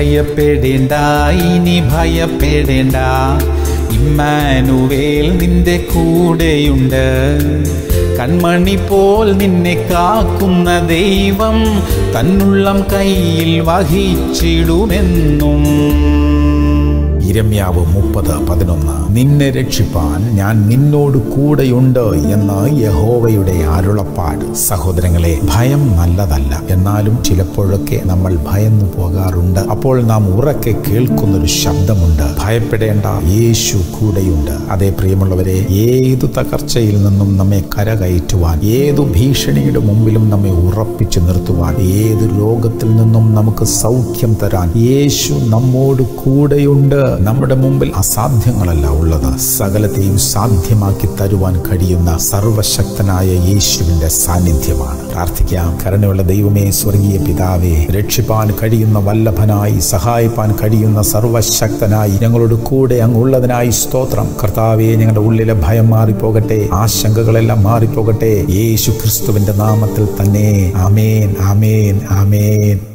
ഭയപ്പെടേണ്ട ഇനി ഭയപ്പെടേണ്ട ഇമ്മാനുവേൽ നിന്റെ കൂടെയുണ്ട് കൺമണി പോൽ നിന്നെ കാക്കുന്ന ദൈവം തന്നുള്ളം കയ്യിൽ വഹിച്ചിടുമെന്നും ഇരമ്യാവ് മുപ്പത് പതിനൊന്ന് നിന്നെ രക്ഷിപ്പാൻ ഞാൻ നിന്നോട് കൂടെയുണ്ട് എന്ന് യഹോവയുടെ അരുളപ്പാട് സഹോദരങ്ങളെ ഭയം നല്ലതല്ല എന്നാലും ചിലപ്പോഴൊക്കെ നമ്മൾ ഭയന്നു പോകാറുണ്ട് അപ്പോൾ നാം ഉറക്കെ കേൾക്കുന്നൊരു ശബ്ദമുണ്ട് ഭയപ്പെടേണ്ട യേശു കൂടെയുണ്ട് അതേ പ്രിയമുള്ളവരെ ഏതു തകർച്ചയിൽ നിന്നും നമ്മെ കരകയറ്റുവാൻ ഏതു ഭീഷണിയുടെ മുമ്പിലും നമ്മെ ഉറപ്പിച്ചു നിർത്തുവാൻ ഏത് രോഗത്തിൽ നിന്നും നമുക്ക് സൗഖ്യം തരാൻ യേശു നമ്മോട് കൂടെയുണ്ട് നമ്മുടെ മുമ്പിൽ അസാധ്യങ്ങളല്ല ഉള്ളത് സകലത്തെയും സാധ്യമാക്കി തരുവാൻ കഴിയുന്ന സർവശക്തനായ യേശുവിന്റെ സാന്നിധ്യമാണ് പ്രാർത്ഥിക്കാം കരുണയുള്ള ദൈവമേ സ്വർഗീയ പിതാവേ രക്ഷിപ്പാൻ കഴിയുന്ന വല്ലഭനായി സഹായിപ്പാൻ കഴിയുന്ന സർവശക്തനായി ഞങ്ങളോട് കൂടെ അങ്ങുള്ളതിനായി സ്തോത്രം കർത്താവെ ഞങ്ങളുടെ ഉള്ളിലെ ഭയം മാറിപ്പോകട്ടെ ആശങ്കകളെല്ലാം മാറിപ്പോകട്ടെ യേശു ക്രിസ്തുവിന്റെ നാമത്തിൽ തന്നെ ആമേൻ ആമേൻ ആമേൻ